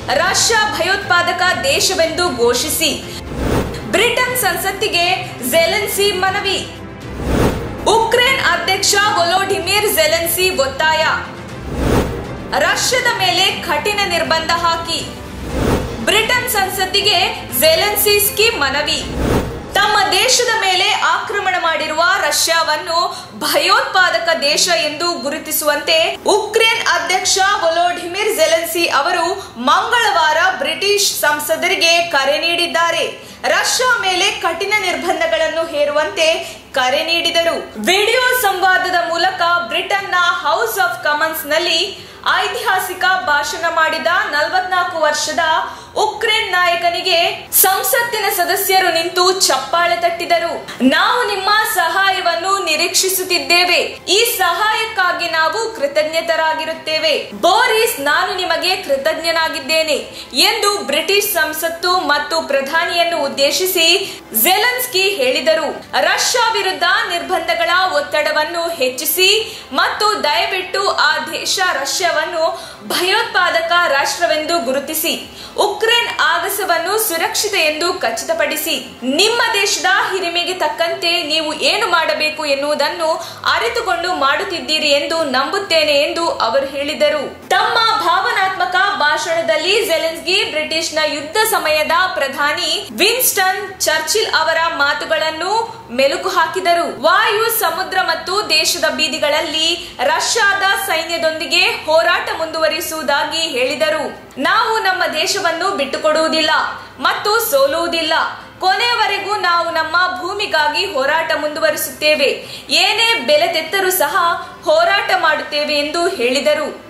Russia ಭಯೋತ್ಪಾದಕ ದೇಶವೆಂದು ಘೋಷಿಸಿ Britain ಸಂಸತ್ತಿಗೆ ಜೆಲೆನ್ಸಿ ಮನವಿ ಉಕ್ರೇನ್ ಅಧ್ಯಕ್ಷ ವೊಲೋಡಿಮಿರ್ ಜೆಲೆನ್ಸಿ ಒತ್ತಾಯ ರಷ್ಯಾದ ಮೇಲೆ ಕಠಿಣ ನಿರ್ಬಂಧ ಹಾಕಿ ಬ್ರಿಟನ್ ಸಂಸತ್ತಿಗೆ ಜೆಲೆನ್ಸಿಸ್ಕಿ ಮನವಿ ತಮ್ಮ ದೇಶದ ಮೇಲೆ ಆಕ್ರಮಣ ಮಾಡಿರುವ ರಷ್ಯಾವನ್ನು ಭಯೋತ್ಪಾದಕ ದೇಶ ಎಂದು ಗುರುತಿಸುವಂತೆ ಉಕ್ರೇನ್ ಅಧ್ಯಕ್ಷ ವೊಲೋಡಿಮಿರ್ ಜೆಲೆನ್ಸಿ ಅವರು ಮಂಗಳವಾರ ಬ್ರಿಟಿಷ್ ಸಂಸದರಿಗೆ ಕರೆ ನೀಡಿದ್ದಾರೆ ರಷ್ಯಾ ಮೇಲೆ ಕಠಿಣ ನಿರ್ಬಂಧಗಳನ್ನು ಹೇರುವಂತೆ ಕರೆ ನೀಡಿದರು ವಿಡಿಯೋ ಸಂವಾದದ ಮೂಲಕ ಬ್ರಿಟನ್ನ ಹೌಸ್ ಆಫ್ ಕಾಮನ್ಸ್ ನಲ್ಲಿ ಐತಿಹಾಸಿಕ ಭಾಷಣ ಮಾಡಿದ ನಲವತ್ನಾಲ್ಕು ವರ್ಷದ ಉಕ್ರೇನ್ ನಾಯಕನಿಗೆ ಸಂಸತ್ತಿನ ಸದಸ್ಯರು ನಿಂತು ಚಪ್ಪಾಳೆ ತಟ್ಟಿದರು ನಾವು ನಿಮ್ಮ ಸಹಾಯವನ್ನು ನಿರೀಕ್ಷಿಸುತ್ತಿದ್ದೇವೆ ಈ ಸಹಾಯಕ್ಕಾಗಿ ನಾವು ಕೃತಜ್ಞತರಾಗಿರುತ್ತೇವೆ ಬೋರಿಸ್ ನಾನು ನಿಮಗೆ ಕೃತಜ್ಞನಾಗಿದ್ದೇನೆ ಎಂದು ಬ್ರಿಟಿಷ್ ಸಂಸತ್ತು ಮತ್ತು ಪ್ರಧಾನಿಯನ್ನು ಉದ್ದೇಶಿಸಿ ಜೆಲೆನ್ಸ್ಕಿ ಹೇಳಿದರು ರಷ್ಯಾ ವಿರುದ್ಧ ನಿರ್ಬಂಧಗಳ ಒತ್ತಡವನ್ನು ಹೆಚ್ಚಿಸಿ ಮತ್ತು ದಯವಿಟ್ಟು ಆ ದೇಶ ರಷ್ಯಾವನ್ನು ಭಯೋತ್ಪಾದಕ ರಾಷ್ಟ್ರವೆಂದು ಗುರುತಿಸಿ ಉಕ್ರೇನ್ ಆಗಸವನ್ನು ಸುರಕ್ಷಿತ ಎಂದು ಖಚಿತಪಡಿಸಿ ನಿಮ್ಮ ದೇಶದ ಹಿರಿಮೆಗೆ ತಕ್ಕಂತೆ ನೀವು ಏನು ಮಾಡಬೇಕು ಎನ್ನುವುದನ್ನು ಅರಿತುಕೊಂಡು ಮಾಡುತ್ತಿದ್ದೀರಿ ಎಂದು ನಂಬುತ್ತೇನೆ ಎಂದು ಅವರು ಹೇಳಿದರು ತಮ್ಮ ಭಾವನಾತ್ಮಕ ಭಾಷಣದಲ್ಲಿ ಜೆಲೆನ್ಸ್ಕಿ ಬ್ರಿಟಿಷ್ನ ಯುದ್ಧ ಸಮಯದ ಪ್ರಧಾನಿ ವಿನ್ಸ್ಟನ್ ಚರ್ಚಿಲ್ ಅವರ ಮಾತುಗಳನ್ನು ಮೆಲುಕು ಹಾಕಿದರು ವಾಯು ಸಮುದ್ರ ಮತ್ತು ದೇಶದ ಬೀದಿಗಳಲ್ಲಿ ರಷ್ಯಾದ ಸೈನ್ಯದೊಂದಿಗೆ ಹೋರಾಟ ಮುಂದುವರಿಸುವುದಾಗಿ ಹೇಳಿದರು ನಾವು ನಮ್ಮ ದೇಶವನ್ನು ಬಿಟ್ಟುಕೊಡುವುದಿಲ್ಲ ಮತ್ತು ಸೋಲುವುದಿಲ್ಲ ಕೊನೆಯವರೆಗೂ ನಾವು ನಮ್ಮ ಭೂಮಿಗಾಗಿ ಹೋರಾಟ ಮುಂದುವರಿಸುತ್ತೇವೆ ಏನೇ ಬೆಲೆ ತೆತ್ತರೂ ಸಹ ಹೋರಾಟ ಮಾಡುತ್ತೇವೆ ಎಂದು ಹೇಳಿದರು